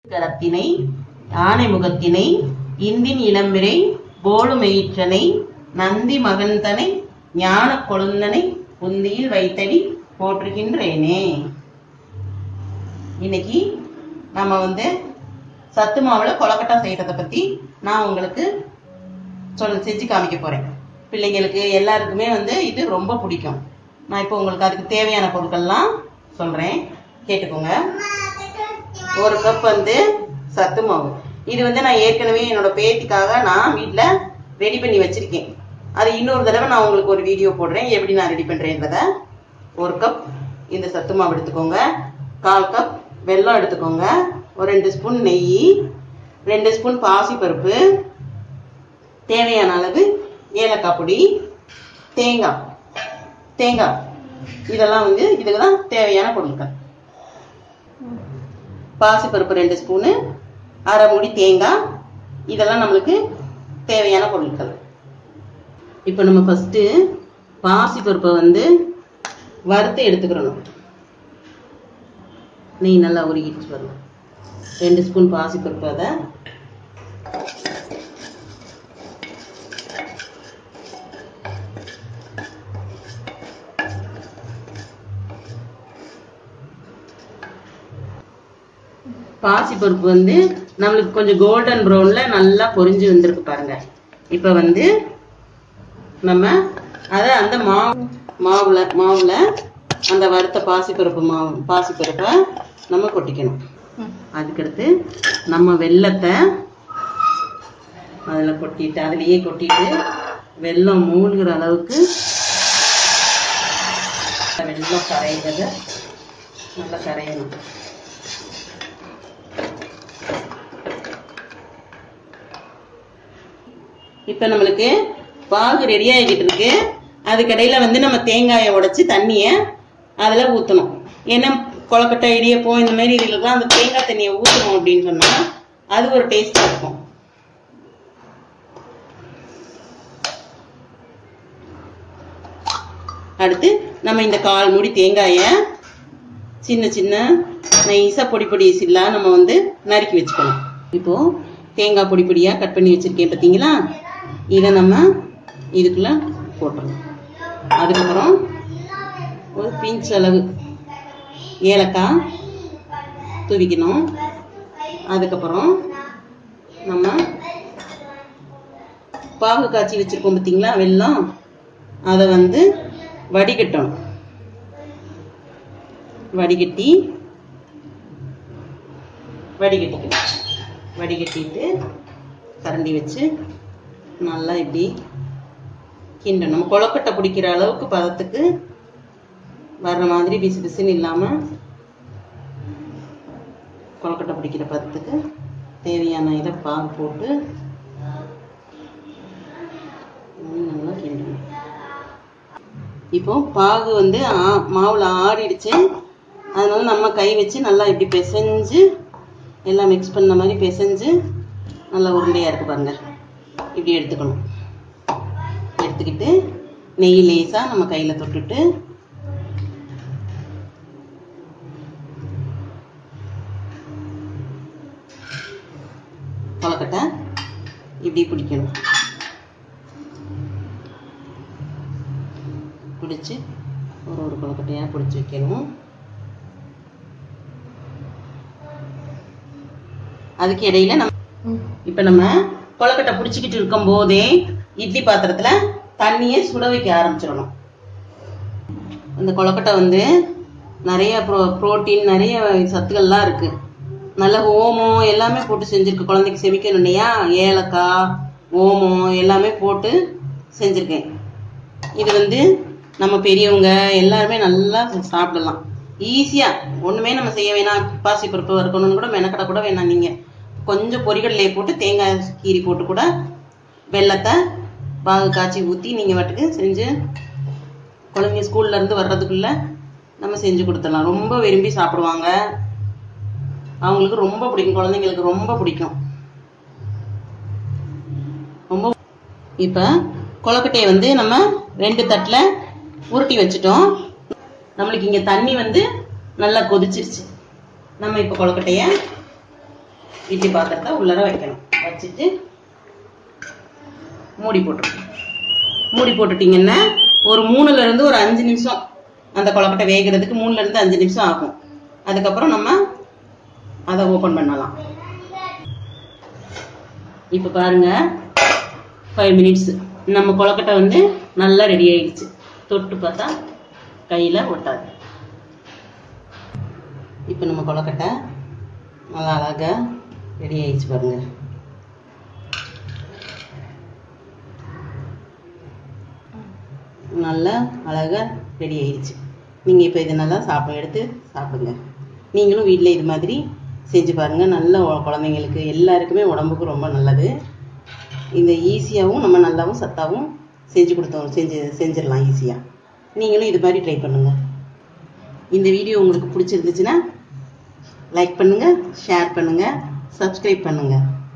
கரத்தினை ஆனைமுகத்தினை இந்தின் இளம்பிறை போலுமெயிற்றனை நந்தி மகந்தனை ஞான கொழுந்தனை புந்தியில் வைத்தடி போற்றுகின்றேனே இன்னைக்கு நம்ம வந்து சத்து மாவுல கொலக்கட்டை செய்யறத பத்தி நான் உங்களுக்கு சொல் செஞ்சு காமிக்க போறேன் பிள்ளைங்களுக்கு எல்லாருக்குமே வந்து இது ரொம்ப பிடிக்கும் நான் இப்போ உங்களுக்கு அதுக்கு தேவையான பொருட்கள்லாம் சொல்றேன் கேட்டுக்கோங்க ஒரு கப் வந்து சத்து மாவு இது வந்து நான் ஏற்கனவே என்னோட பேத்திக்காக நான் வீட்ல ரெடி பண்ணி வச்சிருக்கேன் அது இன்னொரு தடவை நான் உங்களுக்கு ஒரு வீடியோ போடுறேன் எப்படி நான் ரெடி பண்றேன்றத ஒரு கப் இந்த சத்து மாவு எடுத்துக்கோங்க கால் கப் வெல்லம் எடுத்துக்கோங்க ஒரு ரெண்டு ஸ்பூன் நெய் ரெண்டு ஸ்பூன் பாசிப்பருப்பு தேவையான அளவு ஏலக்காய் பொடி தேங்காய் தேங்காய் இதெல்லாம் வந்து இதுக்கு தான் தேவையான பொருட்கள் பாசிப்பருப்பு ரெண்டு ஸ்பூனு அரை மூடி தேங்காய் இதெல்லாம் நம்மளுக்கு தேவையான பொருட்கள் இப்போ நம்ம ஃபஸ்ட்டு பாசிப்பருப்பை வந்து வறுத்து எடுத்துக்கிறணும் நெய் நல்லா உருகிடுச்சு வரணும் ரெண்டு ஸ்பூன் பாசிப்பருப்பு அதை பாசிப்பருப்பு வந்து நம்மளுக்கு கொஞ்சம் கோல்டன் ப்ரௌன்ல நல்லா பொரிஞ்சு வந்திருக்கு பாருங்க இப்ப வந்து நம்ம அத அந்த மாவு மாவுல மாவுல அந்த வறுத்த பாசிப்பருப்பு மாவு பாசிப்பருப்பை நம்ம கொட்டிக்கணும் அதுக்கடுத்து நம்ம வெல்லத்தை அதுல கொட்டிட்டு அதுலயே கொட்டிட்டு வெல்லம் மூழ்கிற அளவுக்கு வெல்லம் கரையிறத நல்லா கரையணும் இப்ப நம்மளுக்கு பாகு ரெடி ஆகிட்டு இருக்கு அதுக்கடையில வந்து நம்ம தேங்காயை உடைச்சு தண்ணிய அதுல ஊத்தணும் ஏன்னா கொலக்கட்டை இடியப்பம் இந்த மாதிரி இதுலாம் அந்த தேங்காய் தண்ணியை ஊத்தணும் அப்படின்னு சொன்னா அது ஒரு டேஸ்டா இருக்கும் அடுத்து நம்ம இந்த கால் மூடி தேங்காய சின்ன சின்ன நைஸா பொடி பொடி சில்லா நம்ம வந்து நறுக்கி வச்சுக்கணும் இப்போ தேங்காய் பொடி பொடியா கட் பண்ணி வச்சிருக்கேன் பார்த்தீங்களா இதை நம்ம இதுக்குள்ள போட்டுறோம் அதுக்கப்புறம் ஒரு பிஞ்ச் அளவு ஏலக்காய் தூவிக்கணும் அதுக்கப்புறம் நம்ம பாகு காய்ச்சி வச்சிருக்கோம் பார்த்தீங்களா வெல்லம் அதை வந்து வடிகட்டணும் வடிகட்டி வடிகட்டிக்கணும் வடிகட்டிட்டு கரண்டி வச்சு நல்லா இப்படி கிண்டணும் நம்ம கொழக்கட்டை பிடிக்கிற அளவுக்கு பதத்துக்கு வர்ற மாதிரி பிசு பிசுன்னு இல்லாமல் கொழக்கட்டை பிடிக்கிற பதத்துக்கு தேவையான இதை பாகு போட்டு நல்லா கிண்டணும் இப்போ பாகு வந்து ஆ- மாவுல ஆறிடுச்சு அதனால நம்ம கை வச்சு நல்லா இப்படி பிசைஞ்சு எல்லாம் மிக்ஸ் பண்ண மாதிரி பிசைஞ்சு நல்லா உருண்டையா இருக்கு பாருங்க இப்படி எடுத்துக்கணும் எடுத்துக்கிட்டு நெய் லேசா நம்ம கையில தொட்டுட்டு கொலக்கட்டை இப்படி பிடிக்கணும் பிடிச்சு ஒரு ஒரு கொலக்கட்டையா பிடிச்சி வைக்கணும் அதுக்கு இடையில நம்ம இப்ப நம்ம கொலக்கட்டை பிடிச்சிக்கிட்டு இருக்கும் போதே இட்லி பாத்திரத்துல தண்ணியை சுட வைக்க ஆரம்பிச்சிடணும் அந்த கொலக்கட்டை வந்து நிறைய ப்ரோ புரோட்டீன் நிறைய சத்துக்கள்லாம் இருக்கு நல்ல ஓமம் எல்லாமே போட்டு செஞ்சிருக்கு குழந்தைக்கு செமிக்கணும் இல்லையா ஏலக்காய் ஓமம் எல்லாமே போட்டு செஞ்சிருக்கேன் இது வந்து நம்ம பெரியவங்க எல்லாருமே நல்லா சாப்பிடலாம் ஈஸியா ஒண்ணுமே நம்ம செய்ய வேணாம் பாசி பருப்பு வறுக்கணும்னு கூட மெனக்கட கூட வேணாம் நீங்க கொஞ்சம் பொரிகடலையை போட்டு தேங்காய் கீரி போட்டு கூட வெள்ளத்தை பாகு காய்ச்சி ஊத்தி நீங்க வாட்டுக்கு செஞ்சு குழந்தைங்க ஸ்கூல்ல இருந்து வர்றதுக்குள்ள நம்ம செஞ்சு கொடுத்துடலாம் ரொம்ப விரும்பி சாப்பிடுவாங்க அவங்களுக்கு ரொம்ப பிடிக்கும் குழந்தைங்களுக்கு ரொம்ப பிடிக்கும் ரொம்ப இப்ப கொலக்கட்டையை வந்து நம்ம ரெண்டு தட்டுல உருட்டி வச்சுட்டோம் நம்மளுக்கு இங்க தண்ணி வந்து நல்லா கொதிச்சிருச்சு நம்ம இப்ப கொலக்கட்டைய இட்லி பாத்திரத்தை உள்ளர வைக்கணும் வச்சுட்டு மூடி போட்டுருக்கணும் மூடி போட்டுட்டீங்கன்னா ஒரு மூணுல இருந்து ஒரு அஞ்சு நிமிஷம் அந்த கொலக்கட்டை வேகிறதுக்கு மூணுல இருந்து அஞ்சு நிமிஷம் ஆகும் அதுக்கப்புறம் நம்ம அதை ஓபன் பண்ணலாம் இப்போ பாருங்க ஃபைவ் மினிட்ஸ் நம்ம கொலக்கட்டை வந்து நல்லா ரெடி ஆயிடுச்சு தொட்டு பார்த்தா கையில ஒட்டாது இப்போ நம்ம கொலக்கட்டை நல்லா அழகா ரெடி ஆயிடுச்சு பாருங்க நல்லா அழகா ரெடி ஆயிடுச்சு நீங்க இப்போ இது நல்லா சாப்பிட எடுத்து சாப்பிடுங்க நீங்களும் வீட்டில் இது மாதிரி செஞ்சு பாருங்க நல்ல உ- குழந்தைங்களுக்கு எல்லாருக்குமே உடம்புக்கு ரொம்ப நல்லது இந்த ஈஸியாகவும் நம்ம நல்லாவும் சத்தாவும் செஞ்சு கொடுத்தோம் செஞ்சு செஞ்சிடலாம் ஈஸியாக நீங்களும் இது மாதிரி ட்ரை பண்ணுங்க இந்த வீடியோ உங்களுக்கு பிடிச்சிருந்துச்சுன்னா லைக் பண்ணுங்க ஷேர் பண்ணுங்க சப்ஸ்கிரைப் பண்ணுங்க